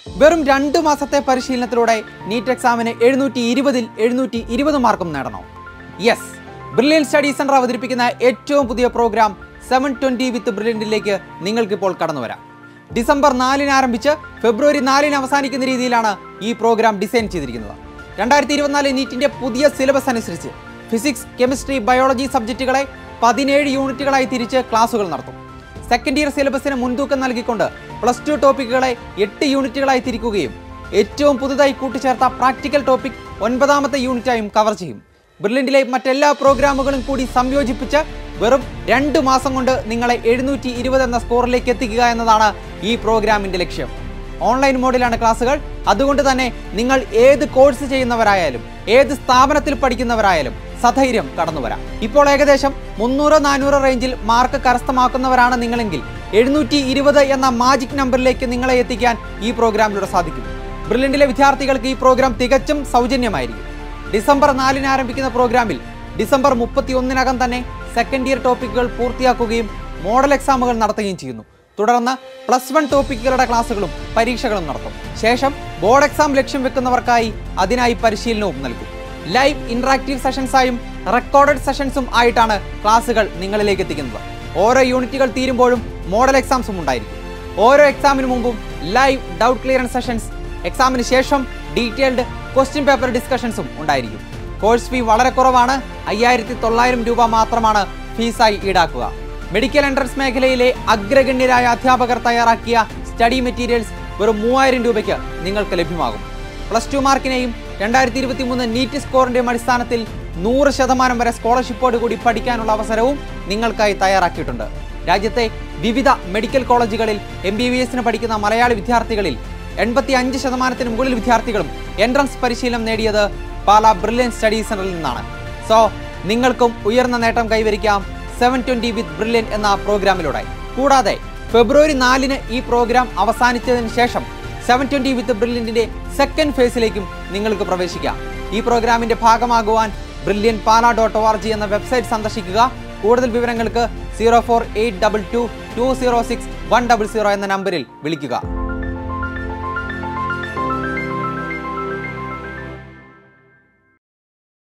വെറും രണ്ട് മാസത്തെ പരിശീലനത്തിലൂടെ നീറ്റ് എക്സാമിന് എഴുന്നൂറ്റി ഇരുപതിൽ എഴുന്നൂറ്റി ഇരുപത് മാർക്കും നേടണോ യെസ് ബ്രില്യൻ സ്റ്റഡി സെന്റർ അവതരിപ്പിക്കുന്ന ഏറ്റവും പുതിയ പ്രോഗ്രാം സെവൻ ട്വന്റി വിത്ത് ബ്രില്യൻറ്റിലേക്ക് നിങ്ങൾക്കിപ്പോൾ കടന്നു വരാം ഡിസംബർ നാലിന് ആരംഭിച്ച് ഫെബ്രുവരി നാലിന് അവസാനിക്കുന്ന രീതിയിലാണ് ഈ പ്രോഗ്രാം ഡിസൈൻ ചെയ്തിരിക്കുന്നത് രണ്ടായിരത്തി ഇരുപത്തിനാല് നീറ്റിന്റെ പുതിയ സിലബസ് അനുസരിച്ച് ഫിസിക്സ് കെമിസ്ട്രി ബയോളജി സബ്ജക്റ്റുകളെ പതിനേഴ് യൂണിറ്റുകളായി തിരിച്ച് ക്ലാസുകൾ നടത്തും സെക്കൻഡ് ഇയർ സിലബസിന് മുൻതൂക്കം നൽകിക്കൊണ്ട് പ്ലസ് ടു ടോപ്പിക്കുകളെ എട്ട് യൂണിറ്റുകളായി തിരിക്കുകയും ഏറ്റവും പുതുതായി കൂട്ടിച്ചേർത്ത പ്രാക്ടിക്കൽ ടോപ്പിക് ഒൻപതാമത്തെ യൂണിറ്റായും കവർ ചെയ്യും ബ്രില്യൻറ്റിലെ മറ്റെല്ലാ പ്രോഗ്രാമുകളും കൂടി സംയോജിപ്പിച്ച് വെറും രണ്ട് മാസം കൊണ്ട് നിങ്ങളെ എഴുന്നൂറ്റി ഇരുപത് എന്ന സ്കോറിലേക്ക് എത്തിക്കുക എന്നതാണ് ഈ പ്രോഗ്രാമിന്റെ ലക്ഷ്യം ഓൺലൈൻ മോഡിലാണ് ക്ലാസ്സുകൾ അതുകൊണ്ട് തന്നെ നിങ്ങൾ ഏത് കോഴ്സ് ചെയ്യുന്നവരായാലും ഏത് സ്ഥാപനത്തിൽ പഠിക്കുന്നവരായാലും സധൈര്യം കടന്നു വരാം ഇപ്പോൾ ഏകദേശം മുന്നൂറ് നാനൂറ് റേഞ്ചിൽ മാർക്ക് കരസ്ഥമാക്കുന്നവരാണ് നിങ്ങളെങ്കിൽ എഴുന്നൂറ്റി ഇരുപത് എന്ന മാജിക് നമ്പറിലേക്ക് നിങ്ങളെ എത്തിക്കാൻ ഈ പ്രോഗ്രാമിലൂടെ സാധിക്കും ബ്രില്യൻറ്റിലെ വിദ്യാർത്ഥികൾക്ക് ഈ പ്രോഗ്രാം തികച്ചും സൗജന്യമായിരിക്കും ഡിസംബർ നാലിന് ആരംഭിക്കുന്ന പ്രോഗ്രാമിൽ ഡിസംബർ മുപ്പത്തി ഒന്നിനകം തന്നെ സെക്കൻഡ് ഇയർ ടോപ്പിക്കുകൾ പൂർത്തിയാക്കുകയും മോഡൽ എക്സാമുകൾ നടത്തുകയും ചെയ്യുന്നു തുടർന്ന് പ്ലസ് വൺ ടോപ്പിക്കുകളുടെ ക്ലാസ്സുകളും പരീക്ഷകളും നടത്തും ശേഷം ബോർഡ് എക്സാം ലക്ഷ്യം വെക്കുന്നവർക്കായി അതിനായി പരിശീലനവും നൽകും ലൈവ് ഇന്ററാക്റ്റീവ് സെഷൻസായും റെക്കോർഡഡ് സെഷൻസും ആയിട്ടാണ് ക്ലാസ്സുകൾ നിങ്ങളിലേക്ക് എത്തിക്കുന്നത് ഓരോ യൂണിറ്റുകൾ തീരുമ്പോഴും മോഡൽ എക്സാംസും ഉണ്ടായിരിക്കും ഓരോ എക്സാമിന് മുമ്പും ലൈവ് ഡൗട്ട് ക്ലിയറൻസ് സെഷൻസ് എക്സാമിന് ശേഷം ഡീറ്റെയിൽഡ് ക്വസ്റ്റ്യൻ പേപ്പർ ഡിസ്കഷൻസും ഉണ്ടായിരിക്കും കോഴ്സ് ഫീ വളരെ കുറവാണ് അയ്യായിരത്തി തൊള്ളായിരം രൂപ മാത്രമാണ് ഫീസായി ഈടാക്കുക മെഡിക്കൽ എൻട്രൻസ് മേഖലയിലെ അഗ്രഗണ്യരായ അധ്യാപകർ തയ്യാറാക്കിയ സ്റ്റഡി മെറ്റീരിയൽസ് വെറും മൂവായിരം രൂപയ്ക്ക് നിങ്ങൾക്ക് ലഭ്യമാകും പ്ലസ് ടു മാർക്കിനെയും രണ്ടായിരത്തി ഇരുപത്തി മൂന്ന് നീറ്റ് സ്കോറിന്റെയും അടിസ്ഥാനത്തിൽ നൂറ് ശതമാനം വരെ സ്കോളർഷിപ്പോട് കൂടി പഠിക്കാനുള്ള അവസരവും നിങ്ങൾക്കായി തയ്യാറാക്കിയിട്ടുണ്ട് രാജ്യത്തെ വിവിധ മെഡിക്കൽ കോളേജുകളിൽ എം ബി ബി എസിന് പഠിക്കുന്ന മലയാളി വിദ്യാർത്ഥികളിൽ എൺപത്തി അഞ്ച് ശതമാനത്തിന് മുകളിൽ വിദ്യാർത്ഥികളും എൻട്രൻസ് പരിശീലനം നേടിയത് പാല ബ്രില്യൻ സ്റ്റഡി സെന്ററിൽ നിന്നാണ് സോ നിങ്ങൾക്കും ഉയർന്ന നേട്ടം കൈവരിക്കാം സെവൻ ട്വന്റി വിത്ത് ബ്രില്യൻ എന്ന പ്രോഗ്രാമിലൂടെ കൂടാതെ ഫെബ്രുവരി നാലിന് ഈ പ്രോഗ്രാം അവസാനിച്ചതിന് ശേഷം സെവൻ ട്വന്റി വിത്ത് ബ്രില്യൻറ്റിന്റെ സെക്കൻഡ് ഫേസിലേക്കും നിങ്ങൾക്ക് പ്രവേശിക്കാം ഈ പ്രോഗ്രാമിന്റെ ഭാഗമാകുവാൻ Brilliant Pala dot O R G എന്ന വെബ്സൈറ്റ് സന്ദർശിക്കുക കൂടുതൽ വിവരങ്ങൾക്ക് zero four eight double two two zero six one double zero എന്ന നമ്പറിൽ വിളിക്കുക